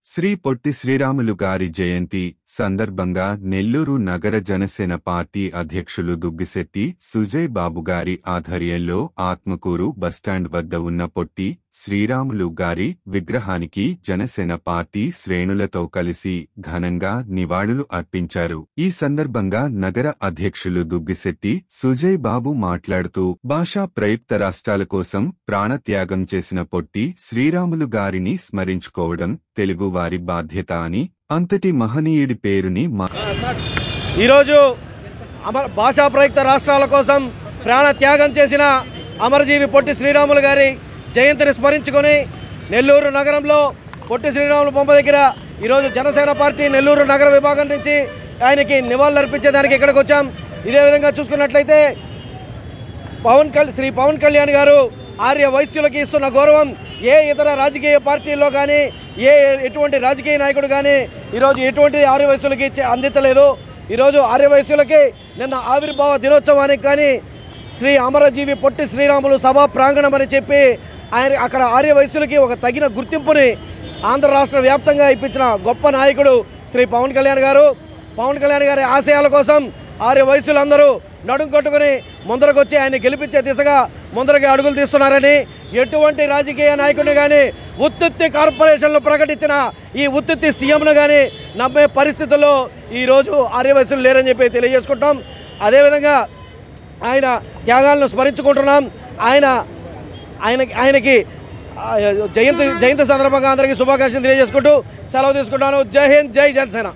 శ్రీ పొట్టి శ్రీరాములు గారి జయంతి సందర్భంగా నెల్లూరు నగర జనసేన పార్టీ అధ్యక్షులు దుగ్గిశెట్టి సుజయ్ బాబు గారి ఆధ్వర్యంలో ఆత్మకూరు బస్టాండ్ వద్ద ఉన్న పొట్టి శ్రీరాములు గారి విగ్రహానికి జనసేన పార్టీ శ్రేణులతో కలిసి ఘనంగా నివాళులు అర్పించారు ఈ సందర్భంగా నగర అధ్యక్షులు దుగ్గిశెట్టి సుజయ్ బాబు మాట్లాడుతూ భాషా ప్రయుక్త రాష్ట్రాల కోసం ప్రాణత్యాగం చేసిన పొట్టి శ్రీరాములు గారిని స్మరించుకోవడం తెలుగువారి బాధ్యత అని అంతటి మహనీయుడి పేరుని మా ఈరోజు అమర భాషా ప్రయుక్త రాష్ట్రాల కోసం ప్రాణ త్యాగం చేసిన అమరజీవి పొట్టి శ్రీరాములు గారి జయంతిని స్మరించుకొని నెల్లూరు నగరంలో పొట్టి శ్రీరాములు బొమ్మ దగ్గర ఈరోజు జనసేన పార్టీ నెల్లూరు నగర విభాగం నుంచి ఆయనకి నివాళులర్పించేదానికి ఇక్కడికి వచ్చాం ఇదే విధంగా చూసుకున్నట్లయితే పవన్ కళ్యాణ్ శ్రీ పవన్ కళ్యాణ్ గారు ఆర్య వైశ్యులకి ఇస్తున్న గౌరవం ఏ ఇతర రాజకీయ పార్టీల్లో కానీ ఏ ఎటువంటి రాజకీయ నాయకుడు కానీ ఈరోజు ఎటువంటి ఆర్య వైశ్యులకి ఇచ్చే- అందించలేదు ఈరోజు ఆర్య వైశ్యులకి నిన్న ఆవిర్భావ దినోత్సవానికి కానీ శ్రీ అమరజీవి పొట్టి శ్రీరాములు సభా ప్రాంగణం అని చెప్పి ఆయన అక్కడ ఆర్య వైశ్యులకి ఒక తగిన గుర్తింపుని ఆంధ్ర రాష్ట్ర వ్యాప్తంగా ఇప్పించిన గొప్ప నాయకుడు శ్రీ పవన్ కళ్యాణ్ గారు పవన్ కళ్యాణ్ గారి ఆశయాల కోసం ఆర్య వయసులందరూ నడుం కట్టుకుని ముందరకు వచ్చి ఆయన గెలిపించే దిశగా ముందరకి అడుగులు తీస్తున్నారని ఎటువంటి రాజకీయ నాయకుడిని కానీ ఉత్తుత్తి కార్పొరేషన్లు ప్రకటించిన ఈ ఉత్తుత్తి సీఎంను కానీ నమ్మే పరిస్థితుల్లో ఈరోజు ఆర్య వయసులు లేరని చెప్పి తెలియజేసుకుంటాం అదేవిధంగా ఆయన త్యాగాలను స్మరించుకుంటున్నాం ఆయన ఆయన ఆయనకి ఆ, జయంతి జయంతి సందర్భంగా అందరికీ శుభాకాంక్షలు తెలియజేసుకుంటూ సెలవు తీసుకుంటాను జై హింద్ జై జనసేన